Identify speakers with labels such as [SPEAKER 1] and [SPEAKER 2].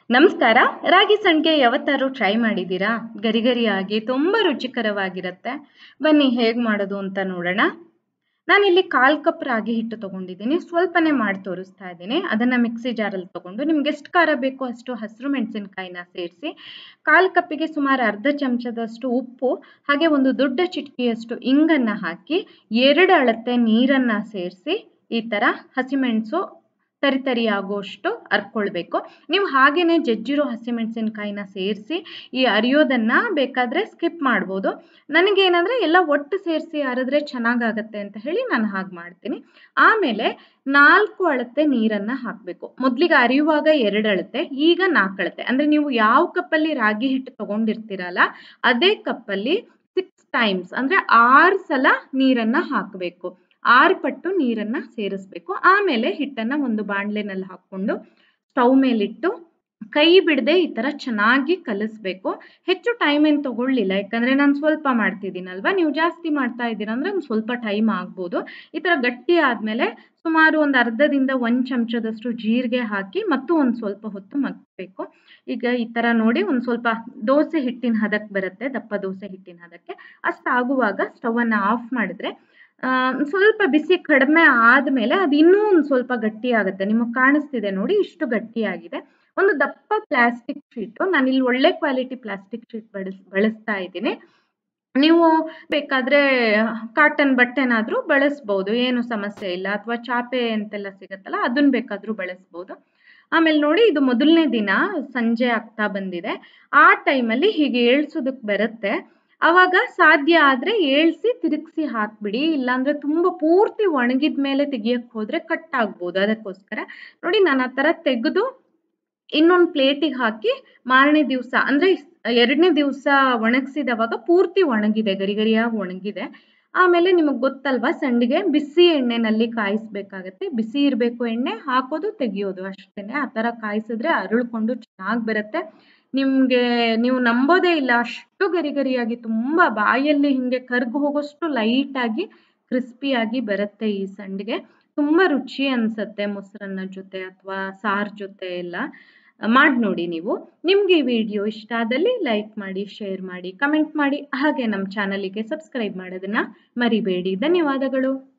[SPEAKER 1] ನಮಸ್ಕಾರ ರಾಗಿ ಸಂಡಿಗೆ ಯಾವತ್ತಾದ್ರೂ ಟ್ರೈ ಮಾಡಿದ್ದೀರಾ ಗರಿ ಗರಿಯಾಗಿ ತುಂಬ ರುಚಿಕರವಾಗಿರುತ್ತೆ ಬನ್ನಿ ಹೇಗೆ ಮಾಡೋದು ಅಂತ ನೋಡೋಣ ನಾನಿಲ್ಲಿ ಕಾಲು ಕಪ್ ರಾಗಿ ಹಿಟ್ಟು ತೊಗೊಂಡಿದ್ದೀನಿ ಸ್ವಲ್ಪನೇ ಮಾಡಿ ತೋರಿಸ್ತಾ ಇದ್ದೀನಿ ಅದನ್ನು ಮಿಕ್ಸಿ ಜಾರಲ್ಲಿ ತೊಗೊಂಡು ನಿಮ್ಗೆ ಎಷ್ಟು ಖಾರ ಬೇಕೋ ಅಷ್ಟು ಹಸಿರು ಮೆಣಸಿನ್ಕಾಯಿನ ಸೇರಿಸಿ ಕಾಲು ಕಪ್ಪಿಗೆ ಸುಮಾರು ಅರ್ಧ ಚಮಚದಷ್ಟು ಉಪ್ಪು ಹಾಗೆ ಒಂದು ದೊಡ್ಡ ಚಿಟಕಿಯಷ್ಟು ಇಂಗನ್ನು ಹಾಕಿ ಎರಡು ಅಳತೆ ನೀರನ್ನು ಸೇರಿಸಿ ಈ ಥರ ಹಸಿಮೆಣಸು ತರಿ ತರಿ ಆಗೋಷ್ಟು ಅರ್ಕೊಳ್ಬೇಕು ನೀವು ಹಾಗೇನೆ ಜಜ್ಜಿರೋ ಹಸಿಮೆಣಸಿನ್ಕಾಯಿನ ಸೇರಿಸಿ ಈ ಅರಿಯೋದನ್ನು ಬೇಕಾದರೆ ಸ್ಕಿಪ್ ಮಾಡ್ಬೋದು ನನಗೇನಂದರೆ ಎಲ್ಲ ಒಟ್ಟು ಸೇರಿಸಿ ಅರಿದ್ರೆ ಚೆನ್ನಾಗಾಗತ್ತೆ ಅಂತ ಹೇಳಿ ನಾನು ಹಾಗೆ ಮಾಡ್ತೀನಿ ಆಮೇಲೆ ನಾಲ್ಕು ಅಳತೆ ನೀರನ್ನು ಹಾಕಬೇಕು ಮೊದಲಿಗೆ ಅರಿಯುವಾಗ ಎರಡು ಅಳತೆ ಈಗ ನಾಲ್ಕು ಅಳತೆ ಅಂದರೆ ನೀವು ಯಾವ ಕಪ್ಪಲ್ಲಿ ರಾಗಿ ಹಿಟ್ಟು ತೊಗೊಂಡಿರ್ತೀರಲ್ಲ ಅದೇ ಕಪ್ಪಲ್ಲಿ ಸಿಕ್ಸ್ ಟೈಮ್ಸ್ ಅಂದರೆ ಆರು ಸಲ ನೀರನ್ನು ಹಾಕಬೇಕು ಆರು ಪಟ್ಟು ನೀರನ್ನು ಸೇರಿಸ್ಬೇಕು ಆಮೇಲೆ ಹಿಟ್ಟನ್ನು ಒಂದು ಬಾಣಲೆನಲ್ಲಿ ಹಾಕ್ಕೊಂಡು ಸ್ಟವ್ ಮೇಲಿಟ್ಟು ಕೈ ಬಿಡದೆ ಈ ಥರ ಚೆನ್ನಾಗಿ ಕಲಿಸ್ಬೇಕು ಹೆಚ್ಚು ಟೈಮ್ ಏನು ತೊಗೊಳ್ಳಿಲ್ಲ ಯಾಕಂದರೆ ನಾನು ಸ್ವಲ್ಪ ಮಾಡ್ತಿದ್ದೀನಲ್ವ ನೀವು ಜಾಸ್ತಿ ಮಾಡ್ತಾ ಇದ್ದೀರ ಅಂದರೆ ಒಂದು ಸ್ವಲ್ಪ ಟೈಮ್ ಆಗ್ಬೋದು ಈ ಥರ ಗಟ್ಟಿ ಆದಮೇಲೆ ಸುಮಾರು ಒಂದು ಅರ್ಧದಿಂದ ಒಂದು ಚಮಚದಷ್ಟು ಜೀರಿಗೆ ಹಾಕಿ ಮತ್ತು ಒಂದು ಸ್ವಲ್ಪ ಹೊತ್ತು ಮಗ್ಬೇಕು ಈಗ ಈ ಥರ ನೋಡಿ ಒಂದು ಸ್ವಲ್ಪ ದೋಸೆ ಹಿಟ್ಟಿನ ಹದಕ್ಕೆ ಬರುತ್ತೆ ದಪ್ಪ ದೋಸೆ ಹಿಟ್ಟಿನ ಹದಕ್ಕೆ ಅಷ್ಟಾಗುವಾಗ ಸ್ಟವನ್ನು ಆಫ್ ಮಾಡಿದ್ರೆ ಸ್ವಲ್ಪ ಬಿಸಿ ಕಡಿಮೆ ಆದಮೇಲೆ ಅದು ಇನ್ನೂ ಒಂದು ಸ್ವಲ್ಪ ಗಟ್ಟಿ ಆಗುತ್ತೆ ನಿಮಗೆ ಕಾಣಿಸ್ತಿದೆ ನೋಡಿ ಇಷ್ಟು ಗಟ್ಟಿಯಾಗಿದೆ ಒಂದು ದಪ್ಪ ಪ್ಲಾಸ್ಟಿಕ್ ಶೀಟು ನಾನಿಲ್ಲಿ ಒಳ್ಳೆ ಕ್ವಾಲಿಟಿ ಪ್ಲಾಸ್ಟಿಕ್ ಶೀಟ್ ಬಳಸ್ ಬಳಸ್ತಾ ಇದ್ದೀನಿ ನೀವು ಬೇಕಾದರೆ ಕಾಟನ್ ಬಟ್ಟೆನಾದರೂ ಬಳಸ್ಬೋದು ಏನು ಸಮಸ್ಯೆ ಇಲ್ಲ ಅಥವಾ ಚಾಪೆ ಅಂತೆಲ್ಲ ಸಿಗುತ್ತಲ್ಲ ಅದನ್ನು ಬೇಕಾದರೂ ಬಳಸ್ಬೋದು ಆಮೇಲೆ ನೋಡಿ ಇದು ಮೊದಲನೇ ದಿನ ಸಂಜೆ ಆಗ್ತಾ ಬಂದಿದೆ ಆ ಟೈಮಲ್ಲಿ ಹೀಗೆ ಏಳ್ಸೋದಕ್ಕೆ ಬರುತ್ತೆ ಆವಾಗ ಸಾಧ್ಯ ಆದರೆ ಏಳ್ಸಿ ತಿರುಗಿಸಿ ಹಾಕ್ಬಿಡಿ ಇಲ್ಲಾಂದರೆ ತುಂಬ ಪೂರ್ತಿ ಒಣಗಿದ ಮೇಲೆ ತೆಗಿಯಕ್ಕೆ ಹೋದರೆ ಕಟ್ ಆಗ್ಬೋದು ಅದಕ್ಕೋಸ್ಕರ ನೋಡಿ ನಾನು ಆ ಥರ ತೆಗೆದು ಇನ್ನೊಂದು ಪ್ಲೇಟಿಗೆ ಹಾಕಿ ಮಾರನೇ ದಿವಸ ಅಂದರೆ ಎರಡನೇ ದಿವಸ ಒಣಗಿಸಿದವಾಗ ಪೂರ್ತಿ ಒಣಗಿದೆ ಗರಿ ಗರಿಯಾಗಿ ಒಣಗಿದೆ ಆಮೇಲೆ ನಿಮಗೆ ಗೊತ್ತಲ್ವಾ ಸಂಡಿಗೆ ಬಿಸಿ ಎಣ್ಣೆನಲ್ಲಿ ಕಾಯಿಸ್ಬೇಕಾಗತ್ತೆ ಬಿಸಿ ಇರಬೇಕು ಎಣ್ಣೆ ಹಾಕೋದು ತೆಗಿಯೋದು ಅಷ್ಟೇ ಆ ಥರ ಕಾಯಿಸಿದ್ರೆ ಅರಳ್ಕೊಂಡು ಚೆನ್ನಾಗಿ ಬರುತ್ತೆ ನಿಮಗೆ ನೀವು ನಂಬೋದೇ ಇಲ್ಲ ಅಷ್ಟು ಗರಿ ಗರಿಯಾಗಿ ತುಂಬ ಬಾಯಲ್ಲಿ ಹಿಂಗೆ ಕರ್ಗು ಹೋಗೋಷ್ಟು ಲೈಟಾಗಿ ಕ್ರಿಸ್ಪಿಯಾಗಿ ಬರುತ್ತೆ ಈ ಸಂಡಿಗೆ ತುಂಬ ರುಚಿ ಅನಿಸುತ್ತೆ ಮೊಸರನ್ನ ಜೊತೆ ಅಥವಾ ಸಾರು ಜೊತೆ ಎಲ್ಲ ಮಾಡಿ ನೋಡಿ ನೀವು ನಿಮಗೆ ಈ ವಿಡಿಯೋ ಇಷ್ಟ ಆದಲ್ಲಿ ಲೈಕ್ ಮಾಡಿ ಶೇರ್ ಮಾಡಿ ಕಮೆಂಟ್ ಮಾಡಿ ಹಾಗೆ ನಮ್ಮ ಚಾನಲಿಗೆ ಸಬ್ಸ್ಕ್ರೈಬ್ ಮಾಡೋದನ್ನು ಮರಿಬೇಡಿ ಧನ್ಯವಾದಗಳು